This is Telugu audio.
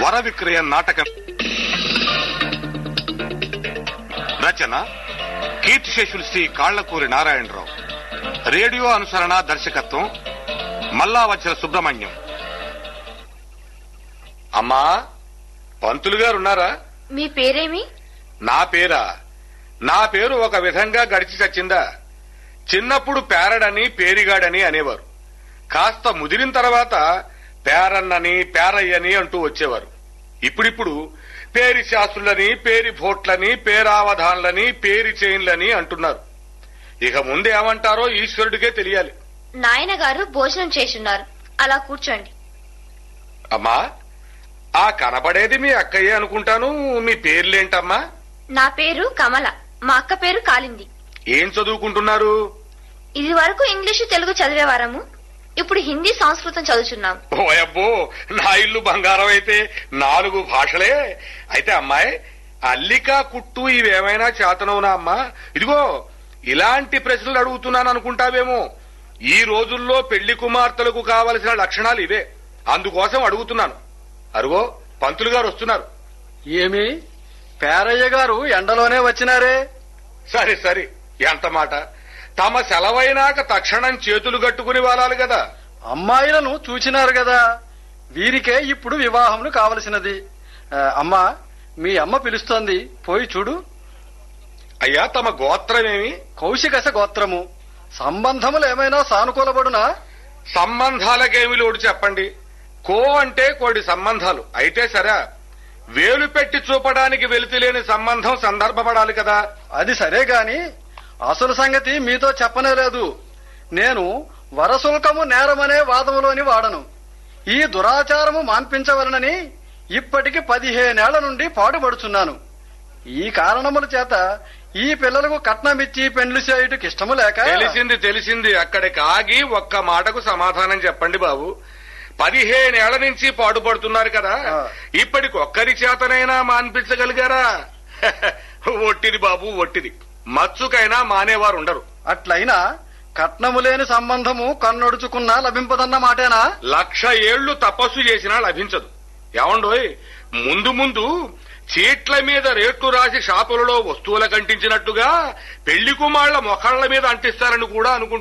వర విక్రయ నాటకం రచన కీర్తిశేషులు శ్రీ కాళ్లకూరి నారాయణరావు రేడియో అనుసరణ దర్శకత్వం మల్లావచ్చల సుబ్రహ్మణ్యం అమ్మా పంతులు గారు ఉన్నారా మీ పేరేమి నా పేరా నా పేరు ఒక విధంగా గడిచి చచ్చిందా చిన్నప్పుడు పేరడని పేరిగాడని అనేవారు కాస్త ముదిరిన తర్వాత పేరన్నని పేరయ్యని అంటూ వచ్చేవారు ఇప్పుడిప్పుడు పేరి శాస్త్రులని పేరి భోట్లని పేరావధాన్లని పేరి చైన్లని అంటున్నారు ఇక ముందు ఏమంటారో ఈశ్వరుడికే తెలియాలి నాయన గారు భోజనం చేసున్నారు అలా కూర్చోండి అమ్మా ఆ కనబడేది మీ అక్కయ్య అనుకుంటాను మీ పేర్లేంటమ్మా నా పేరు కమల మా అక్క పేరు కాలింది ఏం చదువుకుంటున్నారు ఇది వరకు ఇంగ్లీషు తెలుగు చదివేవారము ఇప్పుడు హిందీ సంస్కృతం చదువుచున్నాం ఓయబ్బో నా ఇల్లు బంగారం అయితే నాలుగు భాషలే అయితే అమ్మాయి అల్లిక కుట్టు ఇవేమైనా చేతనవునా అమ్మా ఇదిగో ఇలాంటి ప్రశ్నలు అడుగుతున్నాను అనుకుంటావేమో ఈ రోజుల్లో పెళ్లి కుమార్తెలకు కావలసిన లక్షణాలు ఇవే అందుకోసం అడుగుతున్నాను అరుగో పంతులు గారు వస్తున్నారు ఏమి పేరయ్య గారు ఎండలోనే వచ్చినారే సరే సరే ఎంత మాట తమ సెలవైనాక తక్షణం చేతులు కట్టుకుని వాలాలి కదా అమ్మాయిలను చూచినారు కదా వీరికే ఇప్పుడు వివాహములు కావలసినది ఆ, అమ్మా మీ అమ్మ పిలుస్తోంది పోయి చూడు అయ్యా తమ గోత్రమేమి కౌశికస గోత్రము సంబంధములు ఏమైనా సానుకూలపడునా సంబంధాలకేమి లోడు చెప్పండి కో అంటే కోడి సంబంధాలు అయితే సరే వేలు పెట్టి చూపడానికి వెలితిలేని సంబంధం సందర్భపడాలి కదా అది సరే గాని అసలు సంగతి మీతో చెప్పనే లేదు నేను వరశుల్కము నేరమనే వాదములోని వాడను ఈ దురాచారము మాన్పించవలనని ఇప్పటికి పదిహేనేళ్ల నుండి పాటుపడుచున్నాను ఈ కారణముల చేత ఈ పిల్లలకు కట్నమిచ్చి పెండ్లు చేయుటకు ఇష్టము లేక తెలిసింది తెలిసింది అక్కడికి ఆగి ఒక్క మాటకు సమాధానం చెప్పండి బాబు పదిహేనేళ్ల నుంచి పాటుపడుతున్నారు కదా ఆ. ఇప్పటికి ఒక్కరి చేతనైనా మాన్పించగలిగారా ఒట్టిది బాబు ఒట్టిది మచ్చుకైనా మానేవారు ఉండరు అట్లయినా కట్నము లేని సంబంధము కన్నొడుచుకున్నా లభింపదన్న మాటేనా లక్ష ఏళ్లు తపస్సు చేసినా లభించదు ఏమండోయ్ ముందు ముందు చీట్ల మీద రేట్లు రాసి షాపులలో వస్తువుల కంటించినట్టుగా పెళ్లి కుమాళ్ల మొఖళ్ల మీద అంటిస్తారని కూడా అనుకుంటున్నాను